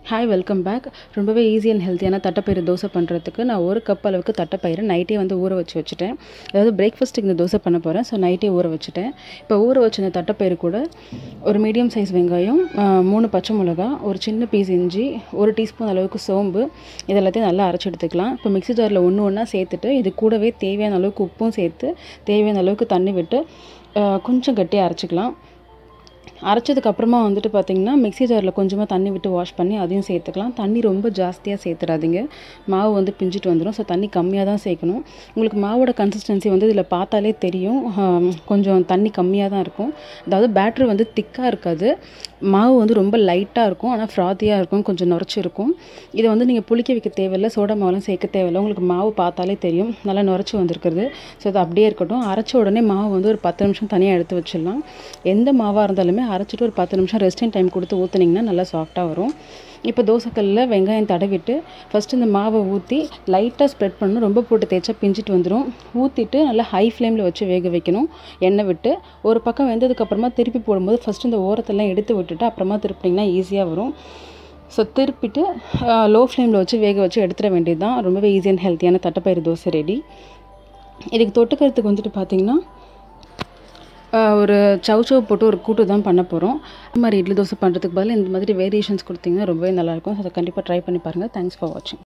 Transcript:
hi welcome back ரொம்பவே easy and ஹெல்த்தியான தட்டைப்பயிறு தோசை பண்ணுறதுக்கு நான் ஒரு கப் அளவுக்கு தட்டைப்பயிறு நைட்டே வந்து ஊற வச்சு வச்சுட்டேன் அதாவது பிரேக்ஃபாஸ்ட்டுக்கு இந்த தோசை பண்ண போகிறேன் ஸோ நைட்டே ஊற வச்சுட்டேன் இப்போ ஊற வச்ச இந்த தட்டைப்பயிறு கூட ஒரு மீடியம் சைஸ் வெங்காயம் ஆ, மூணு பச்சை மிளகா ஒரு சின்ன பீஸ் இஞ்சி ஒரு டீஸ்பூன் அளவுக்கு சோம்பு இது எல்லாத்தையும் நல்லா அரைச்சி எடுத்துக்கலாம் இப்போ மிக்ஸி ஜாரில் ஒன்று ஒன்றா சேர்த்துட்டு இது கூடவே தேவையான அளவுக்கு உப்பும் சேர்த்து தேவையான அளவுக்கு தண்ணி விட்டு ஆ, கொஞ்சம் கட்டியாக அரைச்சிக்கலாம் அரைச்சதுக்கு அப்புறமா வந்துட்டு பார்த்தீங்கன்னா மிக்ஸி ஜாரில் கொஞ்சமாக தண்ணி விட்டு வாஷ் பண்ணி அதையும் சேர்த்துக்கலாம் தண்ணி ரொம்ப ஜாஸ்தியாக சேர்த்துடாதீங்க மாவு வந்து பிஞ்சிட்டு வந்துடும் ஸோ தண்ணி கம்மியாக தான் சேர்க்கணும் உங்களுக்கு மாவோட கன்சிஸ்டன்சி வந்து இதில் பார்த்தாலே தெரியும் ஆம், கொஞ்சம் தண்ணி கம்மியாக தான் இருக்கும் அதாவது பேட்ரு வந்து திக்காக இருக்காது மாவு வந்து ரொம்ப லைட்டாக இருக்கும் ஆனால் ஃப்ராத்தியாக இருக்கும் கொஞ்சம் நுரைச்சி இருக்கும் இதை வந்து நீங்கள் புளிக்க வைக்க தேவையில்லை சோடா மாவுலாம் சேர்க்க தேவையில்லை உங்களுக்கு மாவு பார்த்தாலே தெரியும் நல்லா நுரைச்சி வந்திருக்கிறது ஸோ இது அப்படியே இருக்கட்டும் அரைச்ச உடனே மாவு வந்து ஒரு பத்து நிமிஷம் தனியாக எடுத்து வச்சிடலாம் எந்த மாவாக இருந்தாலுமே அரைச்சிட்டு ஒரு பத்து நிமிஷம் ரெஸ்டிங் டைம் கொடுத்து ஊற்றுனீங்கன்னா நல்லா சாஃப்டாக வரும் இப்போ தோசைக்கல்லில் வெங்காயம் தடவிட்டு ஃபஸ்ட்டு இந்த மாவை ஊற்றி லைட்டாக ஸ்ப்ரெட் பண்ணணும் ரொம்ப போட்டு தேய்ச்சா பிஞ்சிட்டு வந்துடும் ஊற்றிட்டு நல்லா ஹை ஃப்ளேமில் வச்சு வேக வைக்கணும் எண்ணெய் விட்டு ஒரு பக்கம் வெந்ததுக்கப்புறமா திருப்பி போடும்போது ஃபஸ்ட்டு இந்த ஓரத்தெல்லாம் எடுத்து விட்டுட்டு அப்புறமா திருப்பிட்டிங்கன்னா ஈஸியாக வரும் ஸோ திருப்பிட்டு லோ ஃப்ளேமில் வச்சு வேக வச்சு எடுத்துட வேண்டியது தான் ரொம்பவே ஈஸி அண்ட் ஹெல்த்தியான தட்டைப்பயிறு தோசை ரெடி இதுக்கு தொட்டுக்கிறதுக்கு வந்துட்டு பார்த்திங்கன்னா ஆஹ் ஒரு சவ் சவ் போட்டு ஒரு கூட்டு தான் பண்ண போகிறோம் இந்த மாதிரி இட்லி தோசை பண்ணுறதுக்கு பதிலா இந்த மாதிரி வேரியேஷன்ஸ் கொடுத்தீங்கன்னா ரொம்பவே நல்லாயிருக்கும் ஸோ அதை கண்டிப்பாக ட்ரை பண்ணி பாருங்கள் தேங்க்ஸ் ஃபார் வாட்சிங்